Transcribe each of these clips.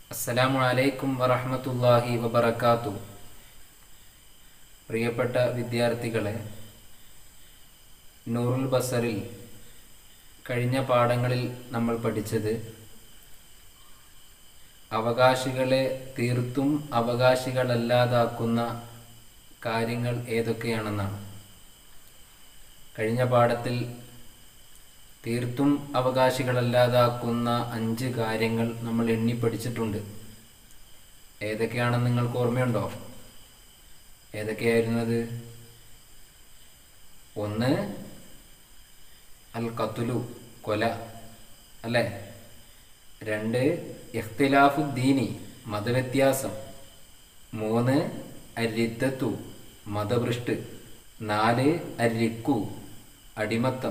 അസ്സലാമു അലൈക്കും വറഹ്മത്തുള്ളാഹി വബറകാത്തു പ്രിയപ്പെട്ട വിദ്യാർത്ഥികളെ നൂറുൽ ബസറിൽ കഴിഞ്ഞ പാഠങ്ങളിൽ നമ്മൾ പഠിച്ചത് അവകാശികളെ തീർത്തും അവകാശികളല്ലാതാക്കുന്ന കാര്യങ്ങൾ ഏതൊക്കെയാണെന്നാണ് കഴിഞ്ഞ പാഠത്തിൽ തീർത്തും അവകാശികളല്ലാതാക്കുന്ന അഞ്ച് കാര്യങ്ങൾ നമ്മൾ എണ്ണി പഠിച്ചിട്ടുണ്ട് ഏതൊക്കെയാണെന്ന് നിങ്ങൾക്ക് ഓർമ്മയുണ്ടോ ഏതൊക്കെയായിരുന്നത് ഒന്ന് അൽ കത്തുലു കൊല അല്ലേ രണ്ട് ഇഖ്തിലാഫു ദീനി മതവ്യത്യാസം മൂന്ന് അരിത്തത്തു മതഭൃഷ്ട് നാല് അരിക്കു അടിമത്തം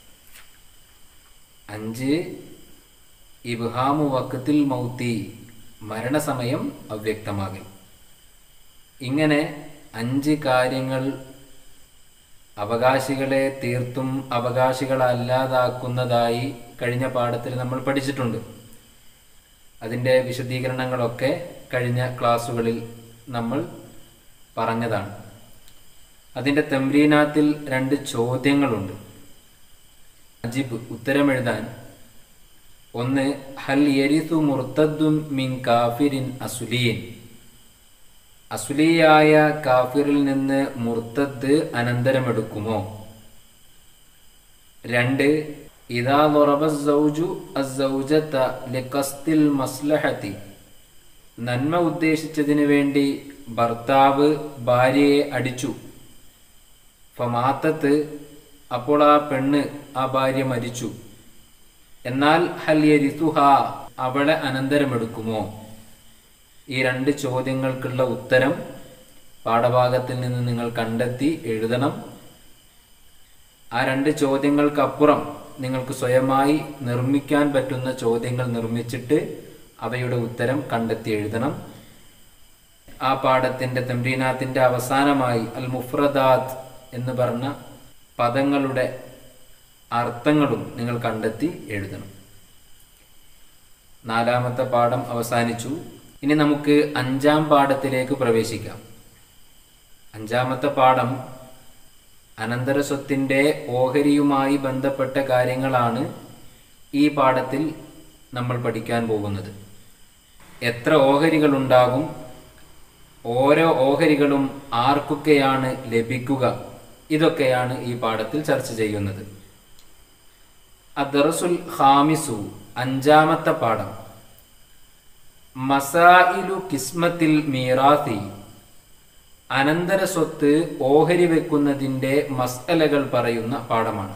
അഞ്ച് ഇബ്ഹാമു വക്കത്തിൽ മൗത്തി മരണസമയം അവ്യക്തമാകൽ ഇങ്ങനെ അഞ്ച് കാര്യങ്ങൾ അവകാശികളെ തീർത്തും അവകാശികളല്ലാതാക്കുന്നതായി കഴിഞ്ഞ പാഠത്തിൽ നമ്മൾ പഠിച്ചിട്ടുണ്ട് അതിൻ്റെ വിശദീകരണങ്ങളൊക്കെ കഴിഞ്ഞ ക്ലാസ്സുകളിൽ നമ്മൾ പറഞ്ഞതാണ് അതിൻ്റെ തെമ്രീനാത്തിൽ രണ്ട് ചോദ്യങ്ങളുണ്ട് അജിബ് ഉത്തരമെഴുതാൻ ഒന്ന് ഹൽ യരിസു മുർത്തദ്ദും മിൻ കാഫിരിൻ അസുലീൻ അസുലിയായ കാഫിറിൽ നിന്ന് മുർത്തദ് അനന്തരമെടുക്കുമോ രണ്ട് ഇതാ ലൊറബു അസൗജത്ത ലിഖസ്തിൽ മസ്ലഹത്തി നന്മ ഉദ്ദേശിച്ചതിന് വേണ്ടി ഭർത്താവ് ഭാര്യയെ അടിച്ചു ഫമാത്തത്ത് അപ്പോൾ ആ പെണ്ണ് ആ ഭാര്യ മരിച്ചു എന്നാൽ ഹൽ യരിസുഹ അവളെ അനന്തരമെടുക്കുമോ ഈ രണ്ട് ചോദ്യങ്ങൾക്കുള്ള ഉത്തരം പാഠഭാഗത്തിൽ നിന്ന് നിങ്ങൾ കണ്ടെത്തി എഴുതണം ആ രണ്ട് ചോദ്യങ്ങൾക്കപ്പുറം നിങ്ങൾക്ക് സ്വയമായി നിർമ്മിക്കാൻ പറ്റുന്ന ചോദ്യങ്ങൾ നിർമ്മിച്ചിട്ട് അവയുടെ ഉത്തരം കണ്ടെത്തി എഴുതണം ആ പാഠത്തിന്റെ തമ്രീനാത്തിന്റെ അവസാനമായി അൽ മുഫ്രദാത്ത് എന്ന് പറഞ്ഞ പദങ്ങളുടെ അർത്ഥങ്ങളും നിങ്ങൾ കണ്ടെത്തി എഴുതണം നാലാമത്തെ പാഠം അവസാനിച്ചു ഇനി നമുക്ക് അഞ്ചാം പാഠത്തിലേക്ക് പ്രവേശിക്കാം അഞ്ചാമത്തെ പാഠം അനന്തര സ്വത്തിന്റെ ഓഹരിയുമായി ബന്ധപ്പെട്ട കാര്യങ്ങളാണ് ഈ പാഠത്തിൽ നമ്മൾ പഠിക്കാൻ പോകുന്നത് എത്ര ഓഹരികൾ ഉണ്ടാകും ഓരോ ഓഹരികളും ആർക്കൊക്കെയാണ് ലഭിക്കുക ഇതൊക്കെയാണ് ഈ പാഠത്തിൽ ചർച്ച ചെയ്യുന്നത് അദർസുൽ ഖാമിസു അഞ്ചാമത്തെ പാഠം മസായിലു കിസ്മത്തിൽ മീറാത്തി അനന്തര സ്വത്ത് ഓഹരി വെക്കുന്നതിന്റെ മസ്അലകൾ പറയുന്ന പാഠമാണ്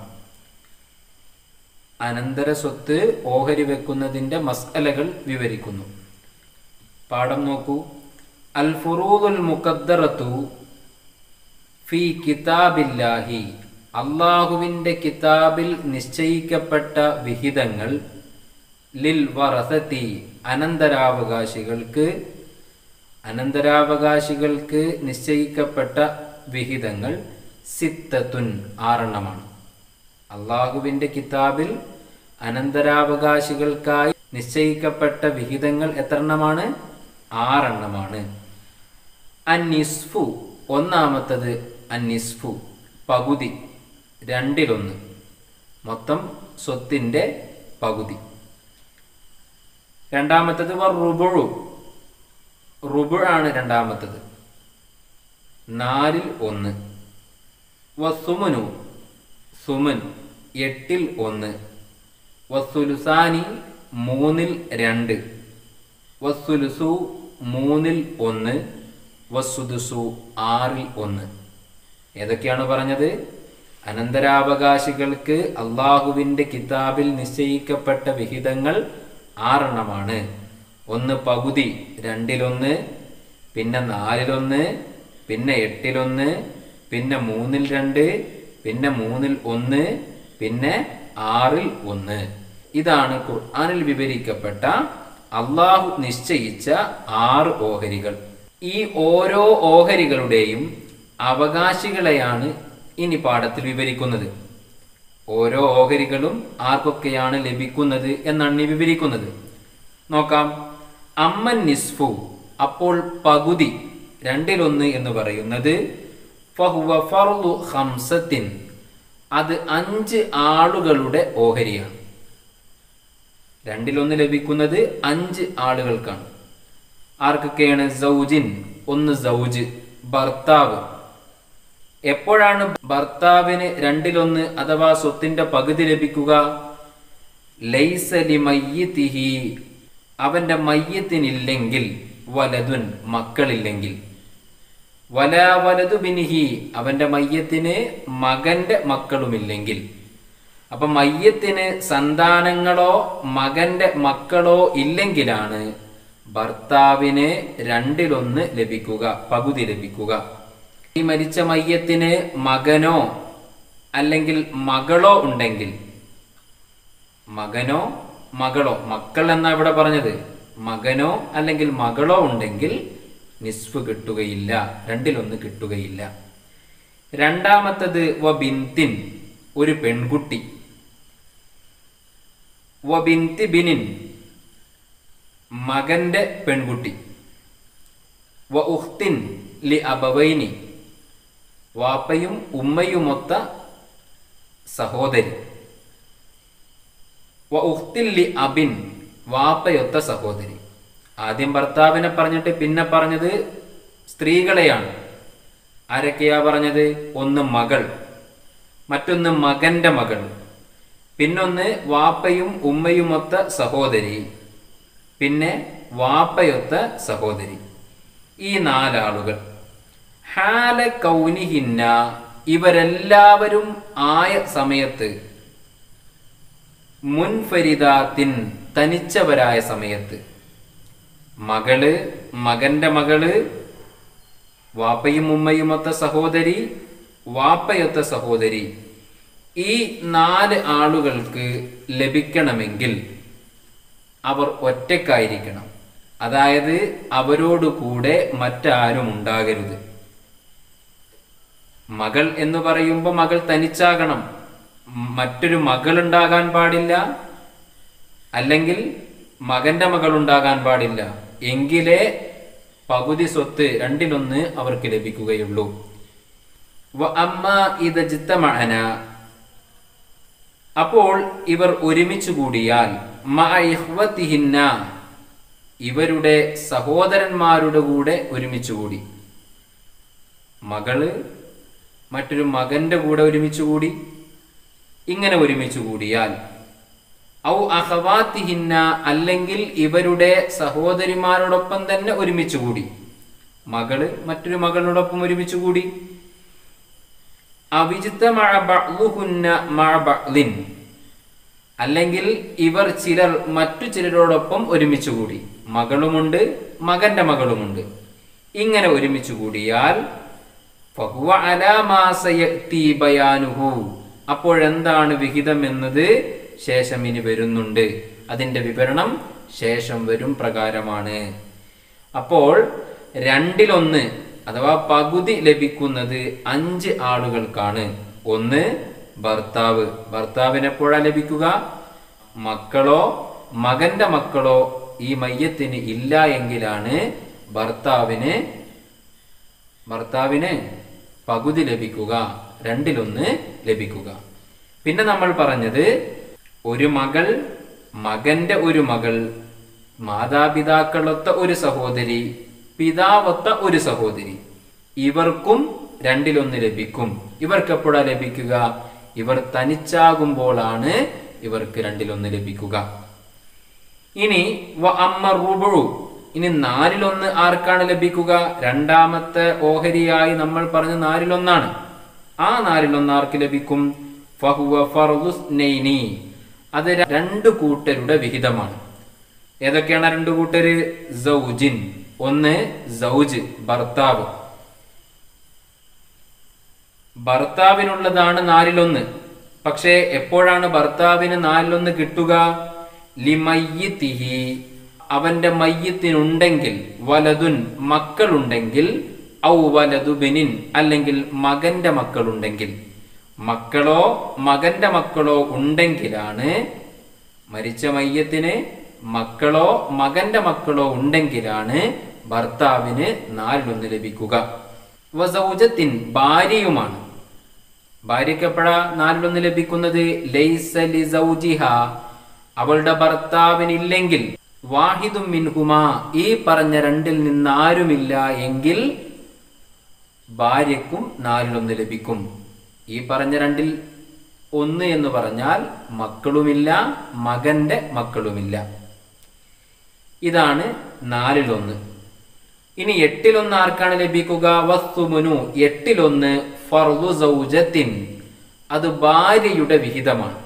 അനന്തര സ്വത്ത് ഓഹരി വെക്കുന്നതിന്റെ മസ്അലകൾ വിവരിക്കുന്നു പാഠം നോക്കൂ അൽ ഫുറൂദുൽ മുഖദ്ദറത്തു ഫി കിതാബില്ലാഹി അള്ളാഹുവിന്റെ കിതാബിൽ നിശ്ചയിക്കപ്പെട്ട വിഹിതങ്ങൾ ലിൽ വറസത്തി അനന്തരാവകാശികൾക്ക് അനന്തരാവകാശികൾക്ക് നിശ്ചയിക്കപ്പെട്ട വിഹിതങ്ങൾ സിത്തത്തുൻ ആറെണ്ണമാണ് അള്ളാഹുവിന്റെ കിതാബിൽ അനന്തരാവകാശികൾക്കായി നിശ്ചയിക്കപ്പെട്ട വിഹിതങ്ങൾ എത്രണ്ണമാണ് ആറെണ്ണമാണ് അന്നിസ്ഫു ഒന്നാമത്തത് അന്നിസ്ഫു പകുതി രണ്ടിലൊന്ന് മൊത്തം സ്വത്തിന്റെ പകുതി രണ്ടാമത്തത് റുബുഴു റുബു ആണ് രണ്ടാമത്തത് നാലിൽ ഒന്ന് വസുമനു സുമൻ എട്ടിൽ ഒന്ന് വസുലുസാനി മൂന്നിൽ രണ്ട് വസുലുസു മൂന്നിൽ ഒന്ന് വസുദുസു ആറിൽ ഒന്ന് ഏതൊക്കെയാണ് പറഞ്ഞത് അനന്തരാവകാശികൾക്ക് അള്ളാഹുവിന്റെ കിതാബിൽ നിശ്ചയിക്കപ്പെട്ട വിഹിതങ്ങൾ ആറെണ്ണമാണ് ഒന്ന് പകുതി രണ്ടിലൊന്ന് പിന്നെ നാലിലൊന്ന് പിന്നെ എട്ടിലൊന്ന് പിന്നെ മൂന്നിൽ രണ്ട് പിന്നെ മൂന്നിൽ ഒന്ന് പിന്നെ ആറിൽ ഒന്ന് ഇതാണ് ഖുർആനിൽ വിവരിക്കപ്പെട്ട അള്ളാഹു നിശ്ചയിച്ച ആറ് ഓഹരികൾ ഈ ഓരോ ഓഹരികളുടെയും അവകാശികളെയാണ് ഇനി പാഠത്തിൽ വിവരിക്കുന്നത് ഓരോ ഓഹരികളും ആർക്കൊക്കെയാണ് ലഭിക്കുന്നത് എന്നാണ് ഈ വിവരിക്കുന്നത് നോക്കാം അമ്മൻ നിസ്ഫു അപ്പോൾ പകുതി രണ്ടിലൊന്ന് എന്ന് പറയുന്നത് ഫഹുവ ഫർളു ഹംസത്തിൻ അത് അഞ്ച് ആളുകളുടെ ഓഹരിയാണ് രണ്ടിലൊന്ന് ലഭിക്കുന്നത് അഞ്ച് ആളുകൾക്കാണ് ആർക്കൊക്കെയാണ് സൗജിൻ ഒന്ന് സൗജ് ഭർത്താവ് എപ്പോഴാണ് ഭർത്താവിന് രണ്ടിലൊന്ന് അഥവാ സ്വത്തിന്റെ പകുതി ലഭിക്കുക ലൈസലി മയ്യത്തിഹി അവന്റെ മയ്യത്തിനില്ലെങ്കിൽ വലതുൻ മക്കളില്ലെങ്കിൽ വല വലതു ബിനിഹി അവന്റെ മയ്യത്തിന് മകന്റെ മക്കളുമില്ലെങ്കിൽ അപ്പൊ മയ്യത്തിന് സന്താനങ്ങളോ മകന്റെ മക്കളോ ഇല്ലെങ്കിലാണ് ഭർത്താവിന് രണ്ടിലൊന്ന് ലഭിക്കുക പകുതി ലഭിക്കുക ഈ മരിച്ച മയ്യത്തിന് മകനോ അല്ലെങ്കിൽ മകളോ ഉണ്ടെങ്കിൽ മകനോ മകളോ മക്കൾ എന്നാ ഇവിടെ പറഞ്ഞത് മകനോ അല്ലെങ്കിൽ മകളോ ഉണ്ടെങ്കിൽ നിസ്ഫ് കിട്ടുകയില്ല രണ്ടിലൊന്ന് കിട്ടുകയില്ല രണ്ടാമത്തത് വ ബിന്തിൻ ഒരു പെൺകുട്ടി വ ബിന്തി ബിനിൻ മകന്റെ പെൺകുട്ടി വ ഉഖ്തിൻ ലി അബവൈനി വാപ്പയും ഉമ്മയുമൊത്ത സഹോദരി വ ഉഖ്തിൻ ലി അബിൻ വാപ്പയൊത്ത സഹോദരി ആദ്യം ഭർത്താവിനെ പറഞ്ഞിട്ട് പിന്നെ പറഞ്ഞത് സ്ത്രീകളെയാണ് ആരൊക്കെയാ പറഞ്ഞത് ഒന്ന് മകൾ മറ്റൊന്ന് മകന്റെ മകൾ പിന്നൊന്ന് വാപ്പയും ഉമ്മയുമൊത്ത സഹോദരി പിന്നെ വാപ്പയൊത്ത സഹോദരി ഈ നാലാളുകൾ ഹാല കൗനിഹിന്ന ഇവരെല്ലാവരും ആയ സമയത്ത് മുൻഫരിദാത്തിൻ തനിച്ചവരായ സമയത്ത് മകള് മകന്റെ മകള് വാപ്പയും ഉമ്മയുമൊത്ത സഹോദരി വാപ്പയൊത്ത സഹോദരി ഈ നാല് ആളുകൾക്ക് ലഭിക്കണമെങ്കിൽ അവർ ഒറ്റക്കായിരിക്കണം അതായത് അവരോട് കൂടെ മറ്റാരും ഉണ്ടാകരുത് മകൾ എന്ന് പറയുമ്പോൾ മകൾ തനിച്ചാകണം മറ്റൊരു മകൾ ഉണ്ടാകാൻ പാടില്ല അല്ലെങ്കിൽ മകന്റെ മകൾ ഉണ്ടാകാൻ പാടില്ല എങ്കിലേ പകുതി സ്വത്ത് രണ്ടിലൊന്ന് അവർക്ക് ലഭിക്കുകയുള്ളൂ വ അമ്മ ഇത് ജിത്തമഅന അപ്പോൾ ഇവർ ഒരുമിച്ച് കൂടിയാൽ മഅ ഇഖ്വതിഹിന്ന ഇവരുടെ സഹോദരന്മാരുടെ കൂടെ ഒരുമിച്ച് കൂടി മകള് മറ്റൊരു മകന്റെ കൂടെ ഒരുമിച്ച് കൂടി ഇങ്ങനെ ഒരുമിച്ച് കൂടിയാൽ ഔ അഹവാത്തിഹിന്ന അല്ലെങ്കിൽ ഇവരുടെ സഹോദരിമാരോടൊപ്പം തന്നെ ഒരുമിച്ച് കൂടി മകള് മറ്റൊരു മകളോടൊപ്പം ഒരുമിച്ച് കൂടി അവിജിത്ത മഴ ബഅ്ളുഹുന്ന മഅ ബഅ്ളിൻ അല്ലെങ്കിൽ ഇവർ ചിലർ മറ്റു ചിലരോടൊപ്പം ഒരുമിച്ച് കൂടി മകളുമുണ്ട് മകന്റെ മകളുമുണ്ട് ഇങ്ങനെ ഒരുമിച്ച് കൂടിയാൽ ഫഹുവ അലാ മാ സയഅ്തി ബയാനുഹു അപ്പോഴെന്താണ് വിഹിതം എന്നത് ശേഷം ഇനി വരുന്നുണ്ട് അതിന്റെ വിവരണം ശേഷം വരും പ്രകാരമാണ് അപ്പോൾ രണ്ടിലൊന്ന് അഥവാ പകുതി ലഭിക്കുന്നത് അഞ്ച് ആളുകൾക്കാണ് ഒന്ന് ഭർത്താവ് ഭർത്താവിന് എപ്പോഴാ ലഭിക്കുക മക്കളോ മകന്റെ മക്കളോ ഈ മയ്യത്തിന് ഇല്ല എങ്കിലാണ് ഭർത്താവിന് ഭർത്താവിന് പകുതി ലഭിക്കുക രണ്ടിലൊന്ന് ലഭിക്കുക പിന്നെ നമ്മൾ പറഞ്ഞത് ഒരു മകൾ മകന്റെ ഒരു മകൾ മാതാപിതാക്കളൊത്ത ഒരു സഹോദരി പിതാവൊത്ത ഒരു സഹോദരി ഇവർക്കും രണ്ടിലൊന്ന് ലഭിക്കും ഇവർക്ക് എപ്പോഴാ ലഭിക്കുക ഇവർ തനിച്ചാകുമ്പോഴാണ് ഇവർക്ക് രണ്ടിലൊന്ന് ലഭിക്കുക ഇനി വ അമ്മ റുബു ഇനി നാലിലൊന്ന് ആർക്കാണ് ലഭിക്കുക രണ്ടാമത്തെ ഓഹരിയായി നമ്മൾ പറഞ്ഞ നാലിലൊന്നാണ് ആ നാലിലൊന്ന് ആർക്ക് ലഭിക്കും ഫഹുവ ഫർദുസ്നൈനി അത് രണ്ട് കൂട്ടരുടെ വിഹിതമാണ് ഏതൊക്കെയാണ് ആ രണ്ട് കൂട്ടര് സൗജിൻ ഒന്ന് സൗജ് ഭർത്താവ് ഭർത്താവിനുള്ളതാണ് നാലിലൊന്ന് പക്ഷേ എപ്പോഴാണ് ഭർത്താവിന് നാലിലൊന്ന് കിട്ടുക ലിമയ്യിത്തിഹി അവന്റെ മയ്യത്തിനുണ്ടെങ്കിൽ വലതുൻ മക്കളുണ്ടെങ്കിൽ ഔ വലതു ബെനിൻ അല്ലെങ്കിൽ മകന്റെ മക്കളുണ്ടെങ്കിൽ മക്കളോ മകന്റെ മക്കളോ ഉണ്ടെങ്കിലാണ് മരിച്ച മയ്യത്തിന് മക്കളോ മകന്റെ മക്കളോ ഉണ്ടെങ്കിലാണ് ഭർത്താവിന് നാലിലൊന്ന് ലഭിക്കുക വസൗജത്തിൻ ഭാര്യയുമാണ് ഭാര്യയ്ക്ക് എപ്പോഴാ നാലിലൊന്ന് ലഭിക്കുന്നത് ലൈസ ലിസൗജിഹ അവളുടെ ഭർത്താവിനില്ലെങ്കിൽ വാഹിദും മിൻഹുമാ ഈ പറഞ്ഞ രണ്ടിൽ നിന്ന് ആരുമില്ല എങ്കിൽ ഭാര്യക്കും നാലിലൊന്ന് ലഭിക്കും ഈ പറഞ്ഞ രണ്ടിൽ ഒന്ന് എന്ന് പറഞ്ഞാൽ മക്കളുമില്ല മകന്റെ മക്കളുമില്ല ഇതാണ് നാലിലൊന്ന് ഇനി എട്ടിലൊന്ന് ആർക്കാണ് ലഭിക്കുക വസ്തുമുനു എട്ടിലൊന്ന് ഫർദു സൗജത്തിൻ അത് ഭാര്യയുടെ വിഹിതമാണ്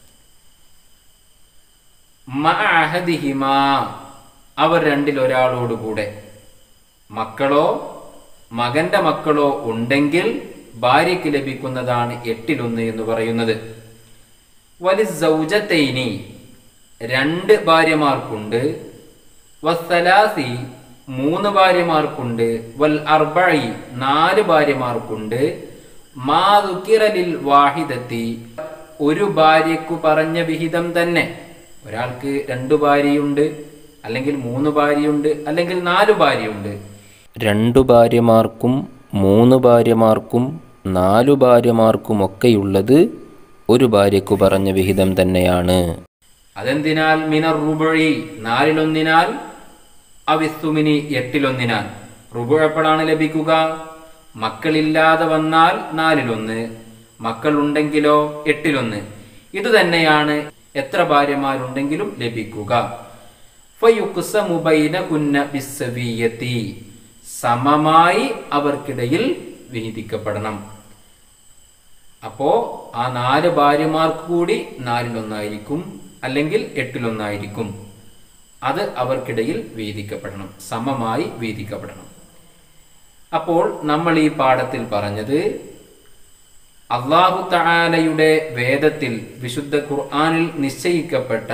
മഅഹദിഹിമാ അവർ രണ്ടിൽ ഒരാളോടുകൂടെ മക്കളോ മകന്റെ മക്കളോ ഉണ്ടെങ്കിൽ ഭാര്യയ്ക്ക് ലഭിക്കുന്നതാണ് എട്ടിലൊന്ന് എന്ന് പറയുന്നത് വലി സൗജത്തൈനി രണ്ട് ഭാര്യമാർക്കുണ്ട് വസ്സലാസി മൂന്ന് ഭാര്യമാർക്കുണ്ട് വൽ അർബഴി നാല് ഭാര്യമാർക്കുണ്ട് മാതുക്കിറലിൽ വാഹിദത്തി ഒരു ഭാര്യക്കു പറഞ്ഞ വിഹിതം തന്നെ ഒരാൾക്ക് രണ്ടു ഭാര്യയുണ്ട് അല്ലെങ്കിൽ മൂന്ന് ഭാര്യയുണ്ട് അല്ലെങ്കിൽ നാല് ഭാര്യയുണ്ട് രണ്ടു ഭാര്യമാർക്കും മൂന്ന് ഭാര്യമാർക്കും നാലു ഭാര്യമാർക്കുമൊക്കെയുള്ളത് ഒരു ഭാര്യയ്ക്കു പറഞ്ഞ വിഹിതം തന്നെയാണ് അതെന്തിനാൽ മിനർ റുബഴി നാലിലൊന്നിനാൽ അവിസ്തുമിനി എട്ടിലൊന്നിനാൽ റുബു എപ്പോഴാണ് ലഭിക്കുക മക്കളില്ലാതെ വന്നാൽ നാലിലൊന്ന് മക്കൾ ഉണ്ടെങ്കിലോ എട്ടിലൊന്ന് ഇത് തന്നെയാണ് എത്ര ഭാര്യമാരുണ്ടെങ്കിലും ലഭിക്കുക ഫയുക്സമു ബൈനകുന്ന ബിസ്സവിയ്യത്തി. സമമായി അവർക്കിടയിൽ വിഹിതിക്കപ്പെടണം അപ്പോ ആ നാല് ഭാര്യമാർക്ക് കൂടി നാലിലൊന്നായിരിക്കും അല്ലെങ്കിൽ എട്ടിലൊന്നായിരിക്കും അത് അവർക്കിടയിൽ വീതിക്കപ്പെടണം സമമായി വീതിക്കപ്പെടണം അപ്പോൾ നമ്മൾ ഈ പാഠത്തിൽ പറഞ്ഞത് അള്ളാഹു തആലയുടെ വേദത്തിൽ വിശുദ്ധ ഖുർആനിൽ നിശ്ചയിക്കപ്പെട്ട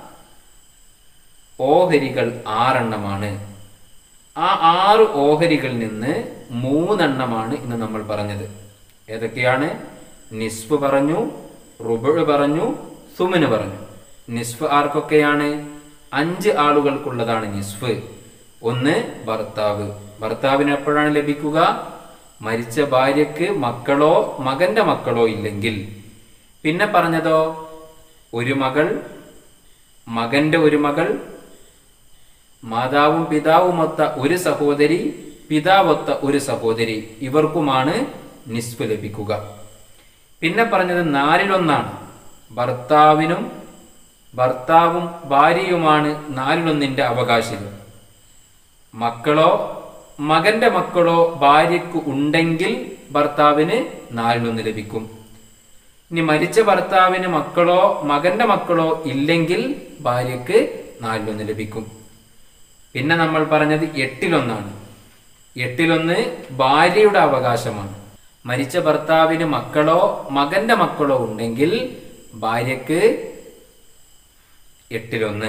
ഓഹരികൾ ആറെണ്ണമാണ് ആ ആറ് ഓഹരികളിൽ നിന്ന് മൂന്നെണ്ണമാണ് ഇന്ന് നമ്മൾ പറഞ്ഞത് ഏതൊക്കെയാണ് നിസ്ഫ് പറഞ്ഞു റുബുഴ് പറഞ്ഞു സുമിന് പറഞ്ഞു നിസ്ഫ് ആർക്കൊക്കെയാണ് അഞ്ച് ആളുകൾക്കുള്ളതാണ് നിസ്ഫ് ഒന്ന് ഭർത്താവ് ഭർത്താവിന് എപ്പോഴാണ് ലഭിക്കുക മരിച്ച ഭാര്യക്ക് മക്കളോ മകന്റെ മക്കളോ ഇല്ലെങ്കിൽ പിന്നെ പറഞ്ഞതോ ഒരു മകൾ മകന്റെ ഒരു മകൾ മാതാവും പിതാവുമൊത്ത ഒരു സഹോദരി പിതാവൊത്ത ഒരു സഹോദരി ഇവർക്കുമാണ് നിസ്ഫ് ലഭിക്കുക പിന്നെ പറഞ്ഞത് നാലിലൊന്നാണ് ഭർത്താവിനും ഭർത്താവും ഭാര്യയുമാണ് നാലിലൊന്നിന്റെ അവകാശികൾ മക്കളോ മകന്റെ മക്കളോ ഭാര്യയ്ക്ക് ഉണ്ടെങ്കിൽ ഭർത്താവിന് നാലിലൊന്ന് ലഭിക്കും ഇനി മരിച്ച ഭർത്താവിന് മക്കളോ മകന്റെ മക്കളോ ഇല്ലെങ്കിൽ ഭാര്യയ്ക്ക് നാലിലൊന്ന് ലഭിക്കും പിന്നെ നമ്മൾ പറഞ്ഞത് എട്ടിലൊന്നാണ് എട്ടിലൊന്ന് ഭാര്യയുടെ അവകാശമാണ് മരിച്ച ഭർത്താവിന് മക്കളോ മകന്റെ മക്കളോ ഉണ്ടെങ്കിൽ ഭാര്യയ്ക്ക് എട്ടിലൊന്ന്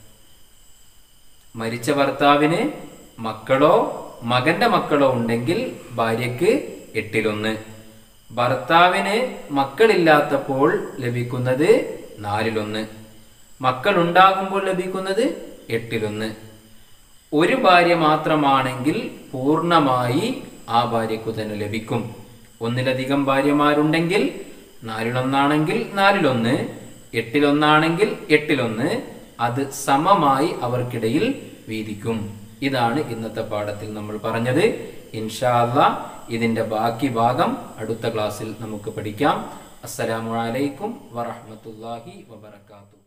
മരിച്ച ഭർത്താവിന് മക്കളോ മകന്റെ മക്കളോ ഉണ്ടെങ്കിൽ ഭാര്യയ്ക്ക് എട്ടിലൊന്ന് ഭർത്താവിന് മക്കളില്ലാത്തപ്പോൾ ലഭിക്കുന്നത് നാലിലൊന്ന് മക്കൾ ഉണ്ടാകുമ്പോൾ ലഭിക്കുന്നത് എട്ടിലൊന്ന് ഒരു ഭാര്യ മാത്രമാണെങ്കിൽ പൂർണ്ണമായി ആ ഭാര്യക്കു തന്നെ ലഭിക്കും ഒന്നിലധികം ഭാര്യമാരുണ്ടെങ്കിൽ നാലിലൊന്നാണെങ്കിൽ നാലിലൊന്ന് എട്ടിലൊന്നാണെങ്കിൽ എട്ടിലൊന്ന് അത് സമമായി അവർക്കിടയിൽ വീതിക്കും ഇതാണ് ഇന്നത്തെ പാഠത്തിൽ നമ്മൾ പറഞ്ഞത് ഇൻഷാ അല്ലാ ഇതിന്റെ ബാക്കി ഭാഗം അടുത്ത ക്ലാസ്സിൽ നമുക്ക് പഠിക്കാം അസ്സലാമു അലൈക്കും വറഹ്മത്തുള്ളാഹി വബറകാതുഹു